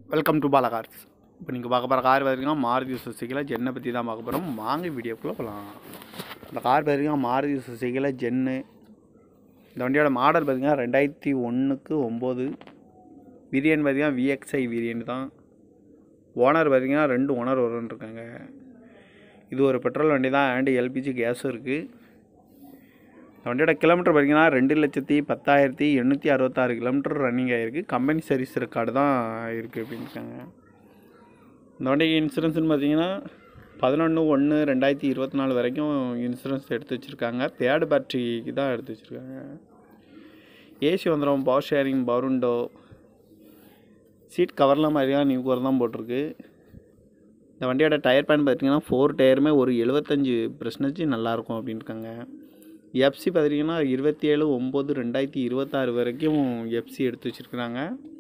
welcome to Bala cars இப்போ நீங்கள் பார்க்க போகிற கார் பார்த்தீங்கன்னா மாருதி சுசுக்கியில் ஜென்னை பற்றி தான் பார்க்க போகிறோம் வாங்க வீடியோக்குள்ளே போகலாம் இந்த கார் பார்த்தீங்கன்னா மாருதி சுசுக்கியில் ஜென்னு இந்த வண்டியோட மாடல் பார்த்தீங்கன்னா ரெண்டாயிரத்தி ஒன்றுக்கு ஒம்பது வேரியன்ட் பார்த்தீங்கன்னா விஎக்ஸ்ஐ வேரியன்ட் தான் ஓனர் பார்த்தீங்கன்னா ரெண்டு ஓனர் வரும்னு இருக்காங்க இது ஒரு பெட்ரோல் வண்டி தான் அண்டு எல்பிஜி கேஸும் இருக்குது இந்த வண்டியோட கிலோமீட்டர் பார்த்தீங்கன்னா ரெண்டு லட்சத்தி பத்தாயிரத்தி எண்ணூற்றி அறுபத்தாறு கிலோமீட்டர் ரன்னிங் ஆகிருக்கு கம்பெனி சர்வீஸ் ரெக்கார்டு தான் இருக்குது அப்படின்னு இருக்காங்க இந்த வண்டிக்கு இன்சூரன்ஸ்னு பார்த்தீங்கன்னா பதினொன்று ஒன்று ரெண்டாயிரத்தி இருபத்தி நாலு வரைக்கும் இன்சூரன்ஸ் எடுத்து வச்சுருக்காங்க தேர்டு பேட்டரிக்கு தான் எடுத்து வச்சுருக்காங்க ஏசி வந்துடும் பவர் ஷேரிங் பவருண்டோ சீட் கவர்லாம் மாதிரி தான் நியூ கவர் தான் போட்டிருக்கு இந்த வண்டியோட டயர் பேன் பார்த்தீங்கன்னா ஃபோர் டயருமே ஒரு எழுபத்தஞ்சு பர்சன்டேஜ் நல்லாயிருக்கும் அப்படின்னு இருக்காங்க எஃப்சி பார்த்தீங்கன்னா இருபத்தி ஏழு ஒம்பது ரெண்டாயிரத்தி இருபத்தாறு வரைக்கும் எஃப்சி எடுத்து வச்சுருக்குறாங்க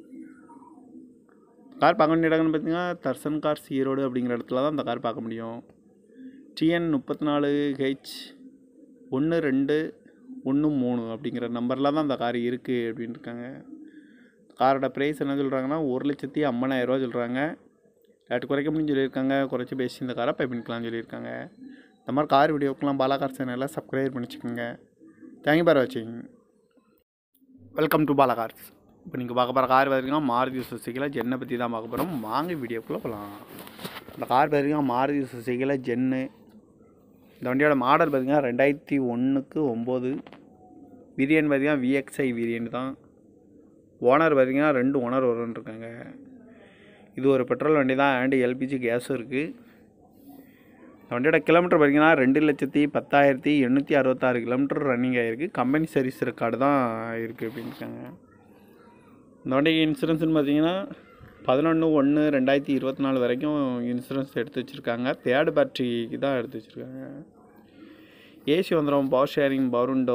கார் பார்க்க வேண்டிய இடங்கள்னு பார்த்தீங்கன்னா தர்சன் கார்ஸ் ஈரோடு அப்படிங்கிற இடத்துல தான் இந்த கார் பார்க்க முடியும் டிஎன் முப்பத்தி நாலு ஹெச் ஒன்று ரெண்டு ஒன்று மூணு அப்படிங்கிற நம்பரில் தான் இந்த கார் இருக்குது அப்படின்னு இருக்காங்க காரோட ப்ரைஸ் என்ன சொல்கிறாங்கன்னா ஒரு லட்சத்தி ஐம்பதாயிரரூவா சொல்கிறாங்க ரேட்டு குறைக்க முடியும்னு சொல்லியிருக்காங்க குறைச்சி பேசி இந்த காரை பை பண்ணிக்கலாம்னு சொல்லியிருக்காங்க இந்த மாதிரி கார் வீடியோக்கெலாம் பாலா கார் சேனலை சப்ஸ்கிரைப் பண்ணி வச்சுக்கோங்க தேங்க்யூ பார் வாட்சிங் வெல்கம் டு பாலா கார்ஸ் இப்போ நீங்கள் பார்க்க போகிற கார் பார்த்தீங்கன்னா மாருதி சுசுக்கியில் ஜென்னை பற்றி தான் பார்க்க போகிறோம் வாங்க வீடியோக்குள்ளே போகலாம் இந்த கார் பார்த்தீங்கன்னா மாருதி சுசுக்கியில் ஜென்னு இந்த வண்டியோட மாடல் பார்த்தீங்கன்னா ரெண்டாயிரத்தி ஒன்றுக்கு ஒம்பது வேரியன்ட் பார்த்தீங்கன்னா விஎக்ஸ்ஐ வேரியன்ட் தான் ஓனர் பார்த்தீங்கன்னா ரெண்டு ஓனர் வரும்னு இருக்காங்க இது ஒரு பெட்ரோல் வண்டி தான் அண்டு எல்பிஜி கேஸும் இருக்குது இந்த வண்டியோட கிலோமீட்டர் பார்த்தீங்கன்னா ரெண்டு லட்சத்தி பத்தாயிரத்தி எண்ணூற்றி அறுபத்தாறு கிலோமீட்டர் ரன்னிங் ஆகிருக்கு கம்பெனி சர்வீஸ் ரெக்கார்டு தான் இருக்குது அப்படின்னு இருக்காங்க இந்த வண்டிக்கு இன்சூரன்ஸ்னு பார்த்தீங்கன்னா பதினொன்று ஒன்று ரெண்டாயிரத்தி இருபத்தி நாலு வரைக்கும் இன்சூரன்ஸ் எடுத்து வச்சுருக்காங்க தேர்டு பேட்டரிக்கு தான் எடுத்து வச்சுருக்காங்க ஏசி வந்துடும் பவர் ஷேரிங் பவருண்டோ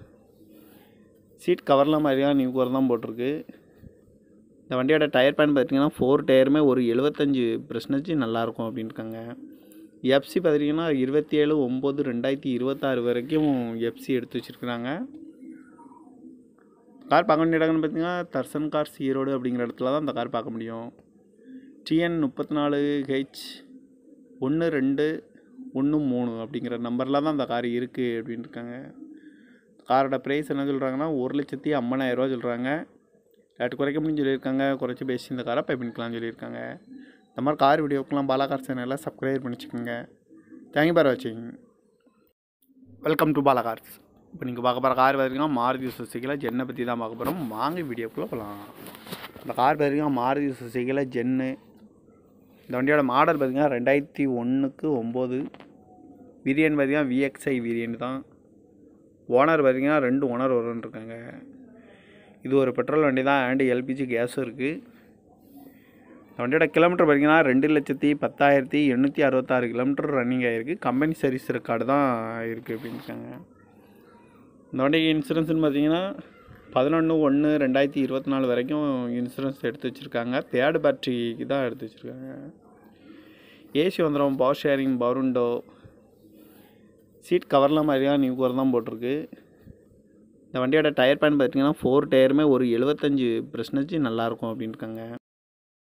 சீட் கவர்லாம் மாதிரி தான் நியூ கவர் தான் போட்டிருக்கு இந்த வண்டியோட டயர் பேன் பார்த்தீங்கன்னா ஃபோர் டயருமே ஒரு எழுபத்தஞ்சு பர்சன்டேஜ் நல்லாயிருக்கும் அப்படின்னு இருக்காங்க எஃப்சி பார்த்தீங்கன்னா இருபத்தி ஏழு ஒம்பது ரெண்டாயிரத்தி இருபத்தாறு வரைக்கும் எஃப்சி எடுத்து வச்சுருக்குறாங்க கார் பார்க்க வேண்டிய இடங்கள்னு பார்த்தீங்கன்னா தர்சன் கார்ஸ் ஈரோடு அப்படிங்கிற இடத்துல தான் இந்த கார் பார்க்க முடியும் டிஎன் முப்பத்தி நாலு ஹெச் ஒன்று ரெண்டு ஒன்று மூணு அப்படிங்கிற நம்பரில் தான் இந்த கார் இருக்குது அப்படின்னு இருக்காங்க காரோட ப்ரைஸ் என்ன சொல்கிறாங்கன்னா ஒரு லட்சத்தி ஐம்பதாயிரரூவா சொல்கிறாங்க ரேட்டு குறைக்க முடியும்னு சொல்லியிருக்காங்க குறைச்சி பேசி இந்த காரை பை பண்ணிக்கலாம்னு சொல்லியிருக்காங்க இந்த மாதிரி கார் வீடியோக்கெலாம் பாலா கார் சேனலை சப்ஸ்கிரைப் பண்ணி வச்சுக்கோங்க தேங்க்யூ பார் வாட்சிங் வெல்கம் டு பாலா கார்ஸ் இப்போ நீங்கள் பார்க்க போகிற கார் பார்த்தீங்கன்னா மாருதி சுசுக்கியில் ஜென்னை பற்றி தான் பார்க்க போகிறோம் வாங்க வீடியோக்குள்ளே போகலாம் இந்த கார் பார்த்தீங்கன்னா மாருதி சுசுக்கியில் ஜென்னு இந்த வண்டியோட மாடல் பார்த்தீங்கன்னா ரெண்டாயிரத்தி ஒன்றுக்கு ஒம்பது வேரியன்ட் பார்த்தீங்கன்னா விஎக்ஸ்ஐ வேரியன்ட் தான் ஓனர் பார்த்தீங்கன்னா ரெண்டு ஓனர் வரும்னு இருக்காங்க இது ஒரு பெட்ரோல் வண்டி தான் அண்டு எல்பிஜி கேஸும் இருக்குது இந்த வண்டியோட கிலோமீட்டர் பார்த்தீங்கன்னா ரெண்டு லட்சத்தி பத்தாயிரத்தி எண்ணூற்றி அறுபத்தாறு கிலோமீட்டர் ரன்னிங் ஆகிருக்கு கம்பெனி சர்வீஸ் ரெக்கார்டு தான் இருக்குது அப்படின்னு இருக்காங்க இந்த வண்டிக்கு இன்சூரன்ஸ்னு பார்த்தீங்கன்னா பதினொன்று ஒன்று ரெண்டாயிரத்தி இருபத்தி நாலு வரைக்கும் இன்சூரன்ஸ் எடுத்து வச்சுருக்காங்க தேர்டு பேட்டரிக்கு தான் எடுத்து வச்சுருக்காங்க ஏசி வந்துடும் பவர் ஷேரிங் பவருண்டோ சீட் கவர்லாம் மாதிரி தான் நியூ கவர் தான் போட்டிருக்கு இந்த வண்டியோட டயர் பேன் பார்த்தீங்கன்னா ஃபோர் டயருமே ஒரு எழுபத்தஞ்சு பர்சன்டேஜ் நல்லாயிருக்கும் அப்படின்னு இருக்காங்க